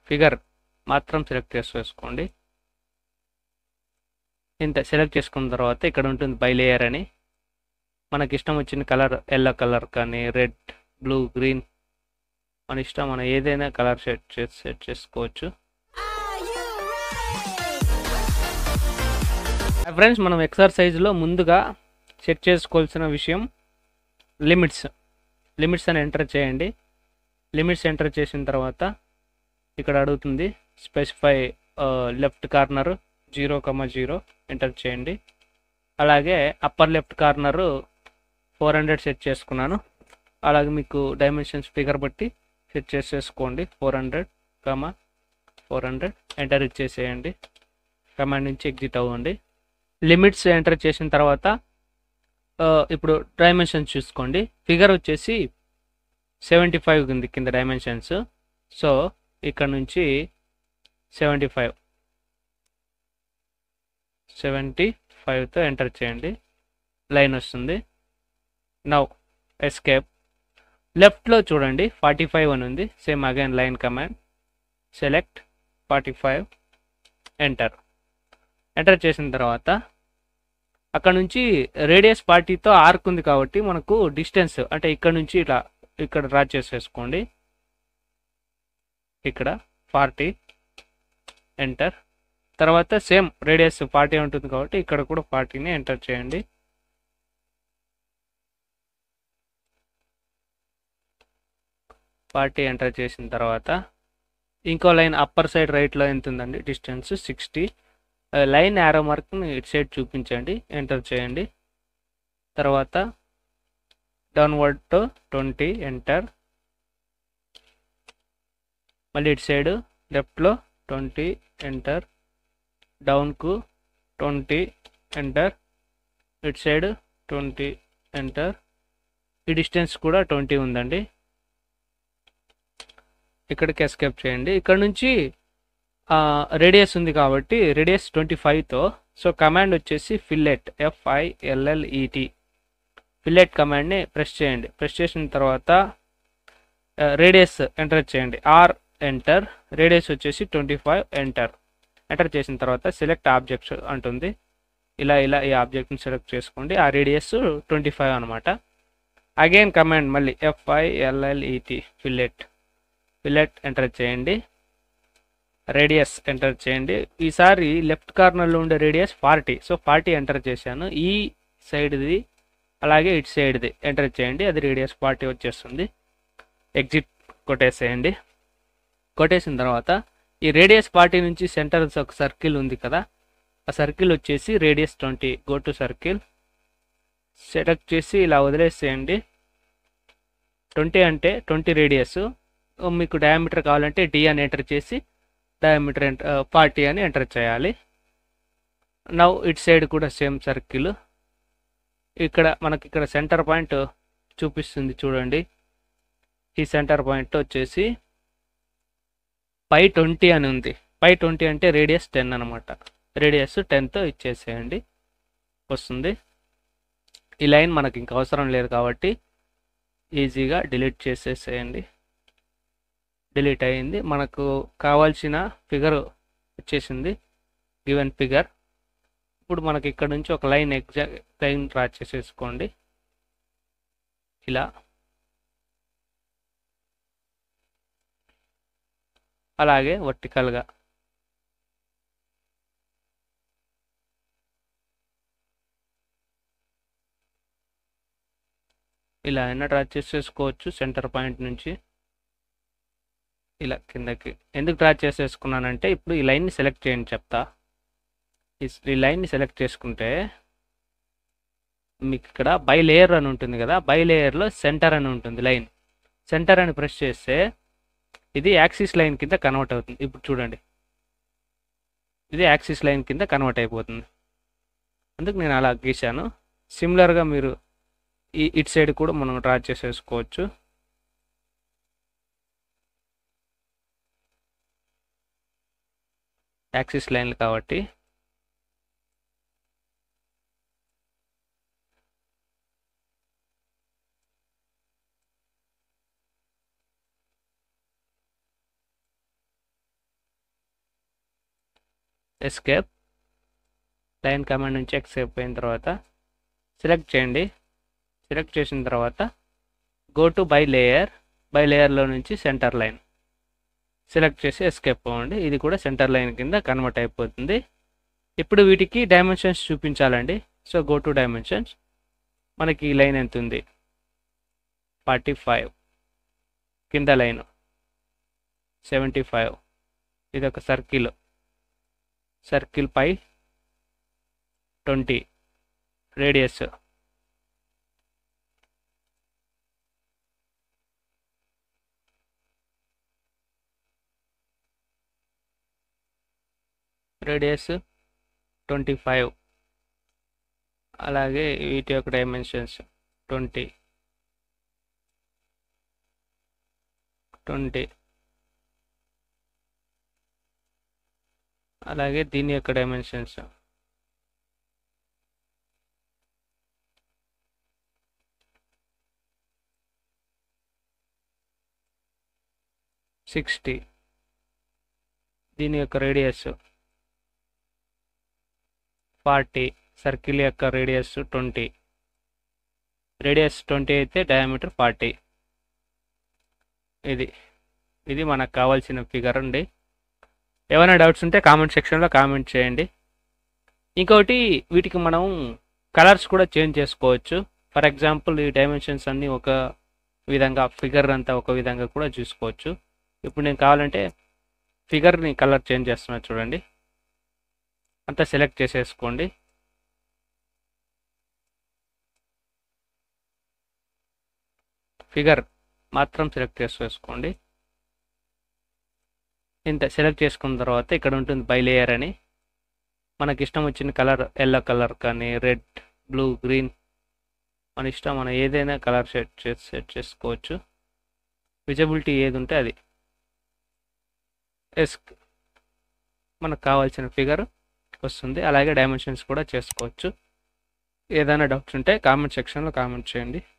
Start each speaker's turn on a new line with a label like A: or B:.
A: figure మాత్రం select చేసి వేసుకోండి ఇంత సెలెక్ట్ చేసుకున్న తర్వాత ఇక్కడ ఉంటుంది బై లేయర్ అని మనకి ఇష్టం వచ్చిన కలర్ ఎల్లో కలర్ కానీ రెడ్ బ్లూ గ్రీన్ మన ఇష్టం మనం ఏదైనా కలర్ సెట్ చేసి సెట్ చేసుకోవచ్చు ఫ్రెండ్స్ మనం ఎక్సర్సైజ్లో ముందుగా సెట్ చేసుకోవాల్సిన విషయం లిమిట్స్ లిమిట్స్ అని ఎంటర్ చేయండి లిమిట్స్ ఎంటర్ చేసిన తర్వాత ఇక్కడ అడుగుతుంది specify left corner zero comma zero enter చేయండి అలాగే upper left corner four hundred set చేసుకున్నాను అలాగే మీకు డైమెన్షన్స్ ఫిగర్ బట్టి సెట్ చేసేసుకోండి four hundred comma four hundred enter ఇచ్చేసేయండి కమాండ్ నుంచి ఎగ్జిట్ అవ్వండి లిమిట్స్ ఎంటర్ చేసిన తర్వాత ఆ, ఇప్పుడు డైమెన్షన్స్ చూసుకోండి ఫిగర్ వచ్చేసి సెవెంటీ ఫైవ్ ఉంది కింద డైమెన్షన్స్ సో ఇక్కడ నుంచి సెవెంటీ ఫైవ్ సెవెంటీ ఫైవ్తో ఎంటర్ చేయండి లైన్ వస్తుంది నవ్ ఎస్కేప్ లెఫ్ట్లో చూడండి ఫార్టీ ఫైవ్ అని ఉంది same again line command select forty five enter enter చేసిన తర్వాత అక్కడ నుంచి రేడియస్ ఫార్టీతో ఆర్క్ ఉంది కాబట్టి మనకు డిస్టెన్స్ అంటే ఇక్కడ నుంచి ఇలా ఇక్కడ డ్రా చేసేసుకోండి ఇక్కడ ఫార్టీ ఎంటర్ తర్వాత సేమ్ రేడియస్ ఫార్టీ ఉంటుంది కాబట్టి ఇక్కడ కూడా ఫార్టీని ఎంటర్ చేయండి ఫార్టీ ఎంటర్ చేసిన తర్వాత ఇంకో లైన్ అప్పర్ సైడ్ రైట్లో ఎంత ఉందండి డిస్టెన్స్ సిక్స్టీ లైన్ యారో మార్క్ని ఇటు సైడ్ చూపించండి ఎంటర్ చేయండి తర్వాత డౌన్వర్డ్ టు ట్వంటీ ఎంటర్ మళ్ళీ ఇటు సైడ్ లెఫ్ట్లో ట్వంటీ ఎంటర్ డౌన్కు ట్వంటీ ఎంటర్ ఇటు సైడ్ ట్వంటీ ఎంటర్ ఈ డిస్టెన్స్ కూడా ట్వంటీ ఉందండి ఇక్కడికి ఎస్కేప్ చేయండి ఇక్కడ నుంచి రేడియస్ ఉంది కాబట్టి రేడియస్ ట్వంటీ ఫైవ్తో సో కమాండ్ వచ్చేసి ఫిల్లెట్ ఎఫ్ఐఎల్ఎల్ఈటి ఫిల్లెట్ కమాండ్ని ప్రెస్ చేయండి ప్రెస్ చేసిన తర్వాత రేడియస్ ఎంటర్ చేయండి ఆర్ ఎంటర్ రేడియస్ వచ్చేసి ట్వంటీ ఫైవ్ ఎంటర్ ఎంటర్ చేసిన తర్వాత సెలెక్ట్ ఆబ్జెక్ట్స్ అంటుంది ఇలా ఇలా ఈ ఆబ్జెక్ట్ని సెలెక్ట్ చేసుకోండి ఆ రేడియస్ ట్వంటీ ఫైవ్ అనమాట అగైన్ కమాండ్ మళ్ళీ ఎఫ్ఐఎల్ఎల్ఈటి ఫిల్లెట్ ఫిల్లెట్ ఎంటర్ చేయండి రేడియస్ ఎంటర్ చేయండి ఈసారి లెఫ్ట్ కార్నర్లో ఉండే radius forty so forty enter చేశాను ఈ సైడ్ది అలాగే ఇటు సైడ్ది ఎంటర్ చేయండి అది రేడియస్ ఫార్టీ వచ్చేస్తుంది ఎగ్జిట్ కొట్టేసేయండి కొట్టేసిన తర్వాత ఈ రేడియస్ ఫార్టీ నుంచి సెంటర్ ఒక సర్కిల్ ఉంది కదా ఆ సర్కిల్ వచ్చేసి radius twenty go to circle select చేసి ఇలా వదిలేసేయండి ట్వంటీ అంటే ట్వంటీ రేడియస్ మీకు డయామీటర్ కావాలంటే డి అని ఎంటర్ చేసి డయామీటర్ ఫార్టీ అని ఎంటర్ చేయాలి నవ్ ఇట్ సైడ్ కూడా సేమ్ సర్కిల్ ఇక్కడ మనకి ఇక్కడ సెంటర్ పాయింట్ చూపిస్తుంది చూడండి ఈ సెంటర్ పాయింట్ వచ్చేసి పై ట్వంటీ అని ఉంది పై ట్వంటీ అంటే రేడియస్ టెన్ అనమాట రేడియస్ టెన్తో ఇచ్చేసేయండి వస్తుంది ఈ లైన్ మనకి ఇంకా అవసరం లేదు కాబట్టి ఈజీగా డిలీట్ చేసేసేయండి డిలీట్ అయ్యింది మనకు కావాల్సిన ఫిగర్ వచ్చేసింది గివెన్ ఫిగర్ ఇప్పుడు మనకి ఇక్కడ నుంచి ఒక లైన్ ఎగ్జాక్ట్ లైన్ డ్రా చేసేసుకోండి ఇలా అలాగే వర్టికల్గా ఇలా అయినా డ్రా చేసేసుకోవచ్చు సెంటర్ పాయింట్ నుంచి ఇలా కిందకి ఎందుకు డ్రా చేసేసుకున్నానంటే ఇప్పుడు ఈ లైన్ని సెలెక్ట్ చేయండి చెప్తా ఈ- ఈ లైన్ని సెలెక్ట్ చేసుకుంటే మీకు ఇక్కడ బై లేయర్ అని ఉంటుంది కదా బై లేయర్లో సెంటర్ అని ఉంటుంది లైన్ సెంటర్ అని ప్రెస్ చేస్తే ఇది యాక్సిస్ లైన్ కింద కన్వర్ట్ అవుతుంది ఇప్పుడు చూడండి ఇది యాక్సిస్ లైన్ కింద కన్వర్ట్ అయిపోతుంది అందుకు నేను అలా గీశాను సిమిలర్గా మీరు ఈ ఇటు సైడ్ కూడా మనం డ్రా చేసేసుకోవచ్చు యాక్సిస్ లైన్లు కాబట్టి ఎస్కేప్ లైన్ కమాండ్ నుంచి ఎస్కేప్ అయిన తర్వాత సెలెక్ట్ చేయండి సెలెక్ట్ చేసిన తర్వాత go to by layer by లేయర్లో నుంచి సెంటర్ లైన్ సెలెక్ట్ చేసి ఎస్కేప్ అవ్వండి ఇది కూడా సెంటర్ లైన్ కింద కన్వర్ట్ అయిపోతుంది ఇప్పుడు వీటికి డైమెన్షన్స్ చూపించాలండి సో గో టు డైమెన్షన్స్ మనకి ఈ లైన్ ఎంత ఉంది ఫార్టీ ఫైవ్ కింద లైన్ సెవెంటీ ఫైవ్ ఇది ఒక circle circle pi twenty radius radius twenty five అలాగే వీటి యొక్క డైమెన్షన్స్ ట్వంటీ ట్వంటీ అలాగే దీని యొక్క డైమెన్షన్స్ సిక్స్టీ దీని యొక్క రేడియస్ ఫార్టీ సర్కిల్ యొక్క రేడియస్ ట్వంటీ రేడియస్ ట్వంటీ అయితే డయామీటర్ ఫార్టీ ఇది ఇది మనకు కావాల్సిన ఫిగర్ అండి ఏమైనా డౌట్స్ ఉంటే కామెంట్ సెక్షన్లో కామెంట్ చేయండి ఇంకొకటి వీటికి మనం కలర్స్ కూడా చేంజ్ చేసుకోవచ్చు ఫర్ ఎగ్జాంపుల్ ఈ డైమెన్షన్స్ అన్నీ ఒక విధంగా ఫిగర్ అంతా ఒక విధంగా కూడా చూసుకోవచ్చు ఇప్పుడు నేను కావాలంటే ఫిగర్ని కలర్ చేంజ్ చేస్తున్నా చూడండి అంతా సెలెక్ట్ చేసేసుకోండి ఫిగర్ మాత్రం సెలెక్ట్ చేసేసుకోండి ఇంత సెలెక్ట్ చేసుకున్న తర్వాత ఇక్కడ ఉంటుంది బై లేయర్ అని మనకి ఇష్టం వచ్చిన కలర్ ఎల్లో కలర్ కానీ రెడ్ బ్లూ గ్రీన్ మన ఇష్టం మనం ఏదైనా కలర్ సెట్ చేసి సెట్ చేసుకోవచ్చు విజిబిలిటీ ఏది ఉంటే అది ఎస్ మనకు కావాల్సిన ఫిగర్ వస్తుంది అలాగే డైమెన్షన్స్ కూడా చేసుకోవచ్చు ఏదైనా డౌట్స్ ఉంటే కామెంట్ సెక్షన్లో కామెంట్ చేయండి